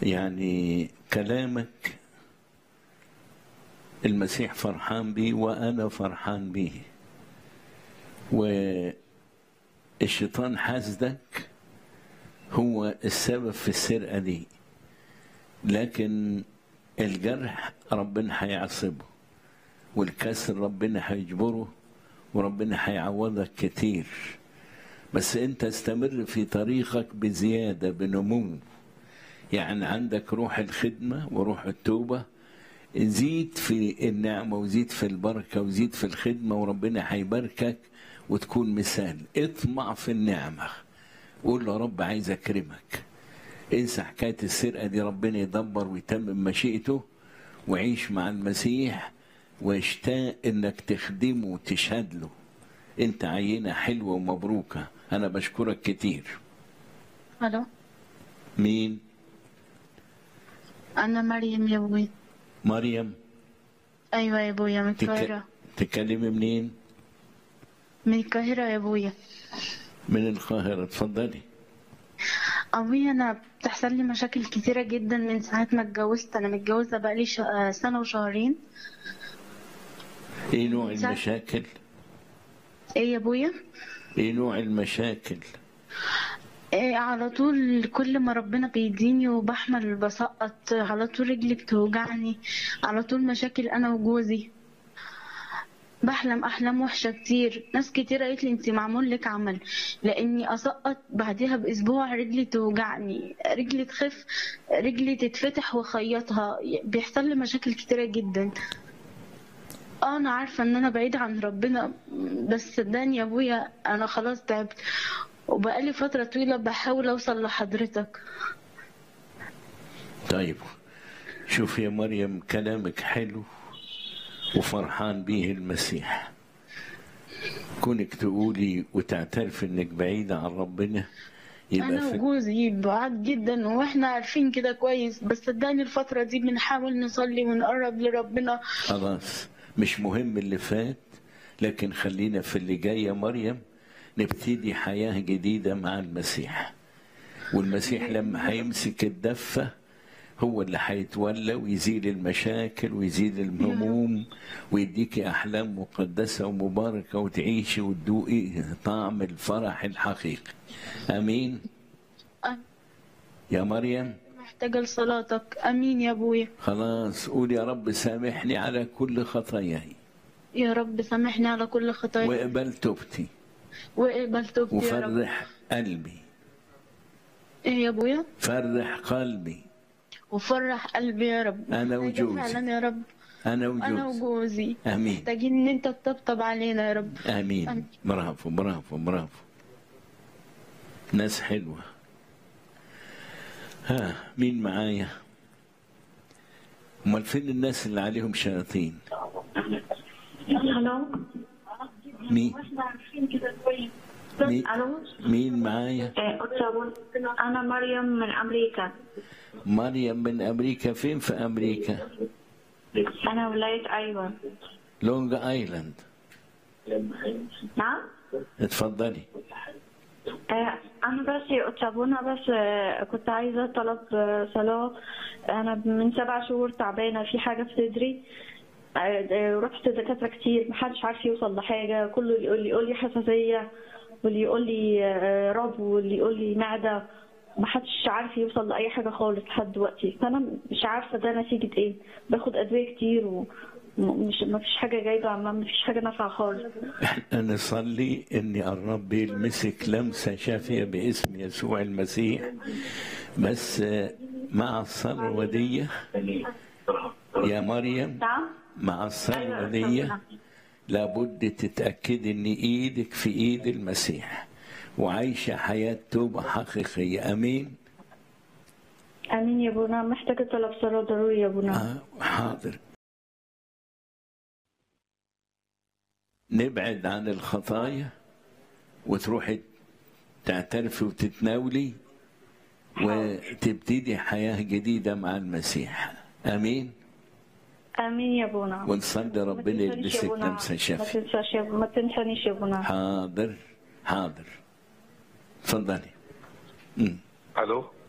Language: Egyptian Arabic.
يعني كلامك المسيح فرحان بيه وأنا فرحان بيه والشيطان حاسدك هو السبب في السرقة دي لكن الجرح ربنا هيعصبه والكسر ربنا هيجبره وربنا هيعوضك كتير بس انت استمر في طريقك بزيادة بنمو يعني عندك روح الخدمة وروح التوبة زيد في النعمة وزيد في البركة وزيد في الخدمة وربنا هيباركك وتكون مثال اطمع في النعمة قول له رب عايز اكرمك انسى حكاية السرقة دي ربنا يدبر ويتمم مشيئته وعيش مع المسيح واشتاق انك تخدمه وتشهد له انت عينة حلوة ومبروكة انا بشكرك كتير الو مين انا مريم يا ابوي مريم ايوه يا ابويا من تك... القاهره تكلمي منين من القاهره يا ابويا من القاهرة اتفضلي ابويا انا بتحصل لي مشاكل كتيره جدا من ساعه ما اتجوزت انا متجوزه بقالي ش... آه، سنه وشهرين ايه نوع سا- المشاكل ايه يا ابويا ايه نوع المشاكل إيه على طول كل ما ربنا بيديني وبحمل بسقط على طول رجلي بتوجعني على طول مشاكل انا وجوزي بحلم احلام وحشه كتير ناس كتير قالت لي انت معمول لك عمل لاني اسقط بعديها باسبوع رجلي توجعني رجلي تخف رجلي تتفتح واخيطها بيحصل لي مشاكل كتيره جدا اه انا عارفه ان انا بعيده عن ربنا بس صدقني يا ابويا انا خلاص تعبت وبقالي فتره طويله بحاول اوصل لحضرتك طيب شوف يا مريم كلامك حلو وفرحان بيه المسيح كونك تقولي وتعترف انك بعيدة عن ربنا يبقى انا في وجوزي بعاد جدا واحنا عارفين كده كويس بس صدقني الفتره دي بنحاول نصلي ونقرب لربنا خلاص مش مهم اللي فات لكن خلينا في اللي جاي يا مريم نبتدي حياة جديدة مع المسيح والمسيح لما هيمسك الدفة هو اللي هيتولى ويزيل المشاكل ويزيل الهموم ويديكي أحلام مقدسة ومباركة وتعيشي وتدوقي طعم الفرح الحقيقي أمين أنا يا مريم محتاجه لصلاتك امين يا ابويا خلاص قول يا رب سامحني على كل خطاياي يا رب سامحني على كل خطايا واقبل توبتي واقبل توبتي يا رب وفرح قلبي ايه يا ابويا فرح قلبي وفرح قلبي يا رب أنا محتاجة وجوزي. فعلا يا رب أنا انا وجوزي وجوزي آمين محتاجين ان انت تطبطب علينا يا رب آمين آمين. برافو برافو برافو ناس حلوة ها مين معايا امال فين الناس اللي عليهم شياطين الو مين مين الو مين معايا إيه، أستاذ، انا مريم من امريكا مريم من امريكا فين في امريكا انا ولايه ايوه لونج ايلاند نعم اتفضلي إيه، انا بس يا أتابونا بس آه، كنت عايزه طلب آه، صلاه انا من سبع شهور تعبانه في حاجه في صدري آه، آه، رحت دكاتره كتير محدش عارف يوصل لحاجه كله يقول لي يقول لي حساسيه واللي يقول لي آه، رب واللي يقول لي معده محدش عارف يوصل لاي حاجه خالص لحد دلوقتي فانا مش عارفه ده نتيجه ايه باخد ادويه كتير ومش ما فيش حاجه جايبه ما فيش حاجه نافعه خالص احنا نصلي ان الرب يلمسك لمسه شافيه باسم يسوع المسيح بس آه، مع الصلوه دي يا مريم نعم مع الصلوه أيوة، دي اتفضل. لابد تتاكد ان ايدك في ايد المسيح وعايشه حياه توبه حقيقيه امين امين يا بونا محتاجه طلب صلاه ضروري يا بونا آه حاضر نبعد عن الخطايا وتروحي تعترفي وتتناولي وتبتدي حياة جديدة مع المسيح أمين امين يا بونا ونصلي ما ربنا تنسانيش يا يلبسك بونا. لمسة ما شافية تنساش يا ما تنسانيش يا بونا حاضر حاضر اتفضلي مم. الو